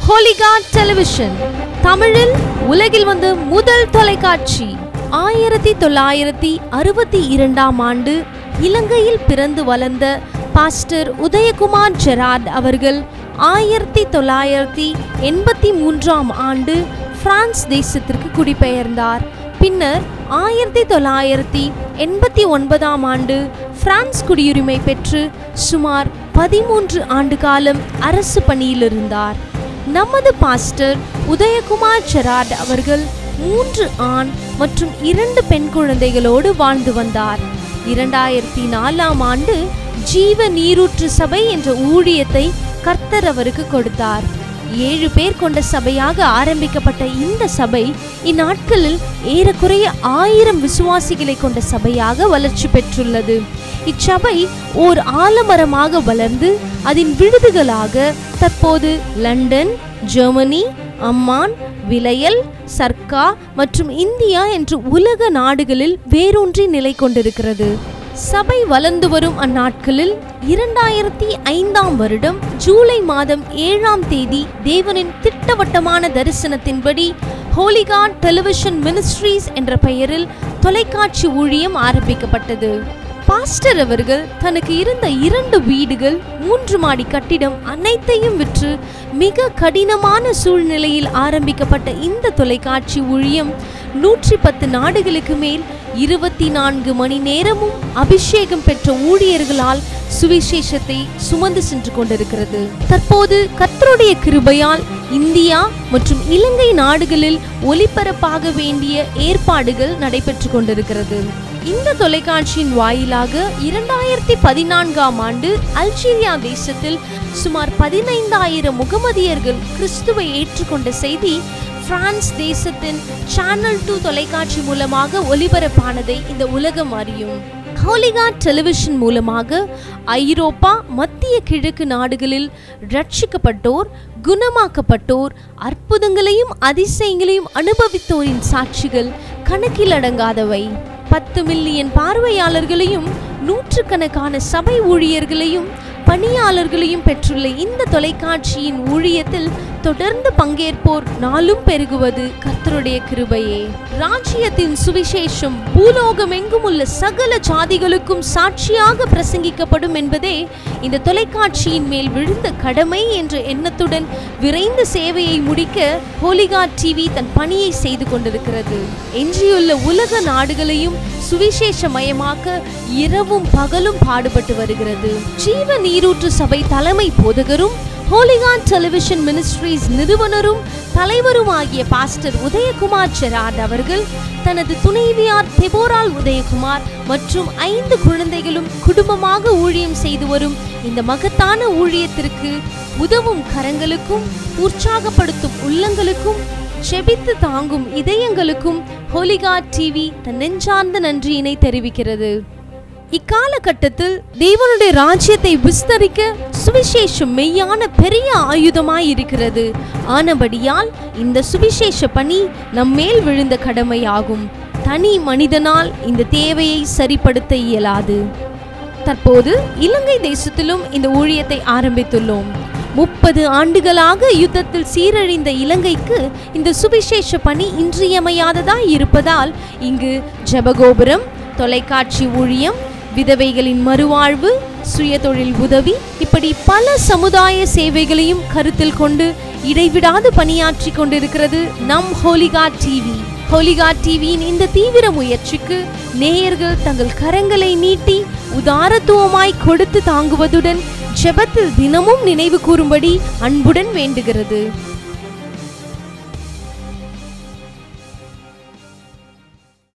Holika television தமிழில் உலகில் வந்த முதல் தொலைக்காட்சி ஆயிரத்தி தொள்ளாயிரத்தி அறுபத்தி இரண்டாம் ஆண்டு இலங்கையில் பிறந்து வளர்ந்த பாஸ்டர் உதயகுமார் ஜெராட் அவர்கள் ஆயிரத்தி தொள்ளாயிரத்தி எண்பத்தி மூன்றாம் ஆண்டு பிரான்ஸ் தேசத்திற்கு குடிபெயர்ந்தார் பின்னர் ஆயிரத்தி தொள்ளாயிரத்தி எண்பத்தி ஒன்பதாம் ஆண்டு பிரான்ஸ் குடியுரிமை பெற்று சுமார் பதிமூன்று ஆண்டு காலம் அரசு பணியில் இருந்தார் நமது பாஸ்டர் உதயகுமார் ஜெராட் அவர்கள் மூன்று ஆண் மற்றும் இரண்டு பெண் குழந்தைகளோடு வாழ்ந்து வந்தார் இரண்டாயிரத்தி நாலாம் ஆண்டு ஜீவ நீரூற்று சபை என்ற ஊழியத்தை கர்த்தர் அவருக்கு கொடுத்தார் ஏழு பேர் கொண்ட சபையாக ஆரம்பிக்கப்பட்ட இந்த சபை இந்நாட்களில் ஏறக்குறைய ஆயிரம் விசுவாசிகளை கொண்ட சபையாக வளர்ச்சி பெற்றுள்ளது இச்சபை ஓர் ஆலமரமாக வளர்ந்து அதன் விழுதுகளாக தற்போது லண்டன் ஜெர்மனி அம்மான் விலையல் சர்க்கா மற்றும் இந்தியா என்று உலக நாடுகளில் வேரூன்றி நிலை கொண்டிருக்கிறது சபை வளர்ந்து வரும் அந்நாட்களில் இரண்டாயிரத்தி ஐந்தாம் வருடம் ஜூலை மாதம் ஏழாம் தேதி தேவனின் திட்டவட்டமான தரிசனத்தின்படி ஹோலிகான் டெலிவிஷன் மினிஸ்ட்ரீஸ் என்ற பெயரில் தொலைக்காட்சி ஊழியம் ஆரம்பிக்கப்பட்டது பாஸ்டர் அவர்கள் தனக்கு இருந்த இரண்டு வீடுகள் மூன்று மாடி கட்டிடம் அனைத்தையும் விற்று மிக கடினமான சூழ்நிலையில் ஆரம்பிக்கப்பட்ட இந்த தொலைக்காட்சி ஊழியம் நூற்றி பத்து நாடுகளுக்கு மேல் இருபத்தி நான்கு மணி நேரமும் அபிஷேகம் பெற்ற ஊழியர்களால் சுவிசேஷத்தை சுமந்து சென்று கொண்டிருக்கிறது தற்போது கர்த்தருடைய கிருபையால் இந்தியா மற்றும் இலங்கை நாடுகளில் ஒளிபரப்பாக வேண்டிய ஏற்பாடுகள் நடைபெற்று கொண்டிருக்கிறது இந்த தொலைக்காட்சியின் வாயிலாக இரண்டாயிரத்தி பதினான்காம் ஆண்டு அல்ஜீரியா தேசத்தில் சுமார் பதினைந்தாயிரம் முகமதியர்கள் கிறிஸ்துவை ஏற்றுக்கொண்ட செய்தி பிரான்ஸ் தேசத்தின் சேனல் டூ தொலைக்காட்சி மூலமாக ஒளிபரப்பானதை இந்த உலகம் அறியும் ஹோலிகா டெலிவிஷன் மூலமாக ஐரோப்பா மத்திய கிழக்கு நாடுகளில் ரட்சிக்கப்பட்டோர் குணமாக்கப்பட்டோர் அற்புதங்களையும் அதிசயங்களையும் அனுபவித்தோரின் சாட்சிகள் கணக்கில் அடங்காதவை பத்து மில்லியன் பார்வையாளர்களையும் நூற்றுக்கணக்கான சபை ஊழியர்களையும் பணியாளர்களையும் பெற்றுள்ள இந்த தொலைக்காட்சியின் ஊழியத்தில் தொடர்ந்து பங்கேற்போர் நாளும் பெருகுவது கர்த்தருடைய கிருபையே ராஜ்யத்தின் சுவிசேஷம் பூலோகம் எங்கும் உள்ள சகல ஜாதிகளுக்கும் சாட்சியாக பிரசங்கிக்கப்படும் என்பதே இந்த தொலைக்காட்சியின் மேல் விழுந்த கடமை என்ற எண்ணத்துடன் விரைந்து சேவையை முடிக்க ஹோலிகா டிவி தன் பணியை செய்து கொண்டிருக்கிறது எஞ்சியுள்ள உலக நாடுகளையும் சுவிசேஷமயமாக்க இரவும் பகலும் பாடுபட்டு வருகிறது ஜீவ நீரூற்று சபை தலைமை போதகரும் ஹோலிகான் டெலிவிஷன் மினிஸ்ட்ரீஸ் நிறுவனரும் தலைவரும் ஆகிய பாஸ்டர் உதயகுமார் ஜெராட் அவர்கள் தனது துணைவியார் தெபோரால் உதயகுமார் மற்றும் ஐந்து குழந்தைகளும் குடும்பமாக ஊழியம் செய்து வரும் இந்த மகத்தான ஊழியத்திற்கு உதவும் கரங்களுக்கும் உற்சாகப்படுத்தும் உள்ளங்களுக்கும் செபித்து தாங்கும் இதயங்களுக்கும் ஹோலிகா டிவி தன் நெஞ்சார்ந்த நன்றியினை தெரிவிக்கிறது இக்காலகட்டத்தில் தேவனுடைய ராஜ்யத்தை விஸ்தரிக்க சுவிசேஷம் மெய்யான பெரிய ஆயுதமாய் இருக்கிறது ஆனபடியால் இந்த சுவிசேஷ பணி நம்மேல் விழுந்த கடமையாகும் தனி மனிதனால் இந்த தேவையை சரிப்படுத்த இயலாது தற்போது இலங்கை தேசத்திலும் இந்த ஊழியத்தை ஆரம்பித்துள்ளோம் முப்பது ஆண்டுகளாக யுத்தத்தில் சீரழிந்த இலங்கைக்கு இந்த சுவிசேஷ பணி இன்றியமையாததாய் இருப்பதால் இங்கு ஜெபகோபுரம் தொலைக்காட்சி ஊழியம் விதவைகளின் மறுவாழ்வு சுயதொழில் உதவி இப்படி பல சமுதாய சேவைகளையும் கருத்தில் கொண்டு இடைவிடாது பணியாற்றி கொண்டிருக்கிறது நம் ஹோலிகா டிவி ஹோலிகா டிவியின் இந்த தீவிர முயற்சிக்கு நேயர்கள் தங்கள் கரங்களை நீட்டி உதாரத்துவமாய் கொடுத்து தாங்குவதுடன் ஜெபத்தில் தினமும் நினைவு கூறும்படி அன்புடன் வேண்டுகிறது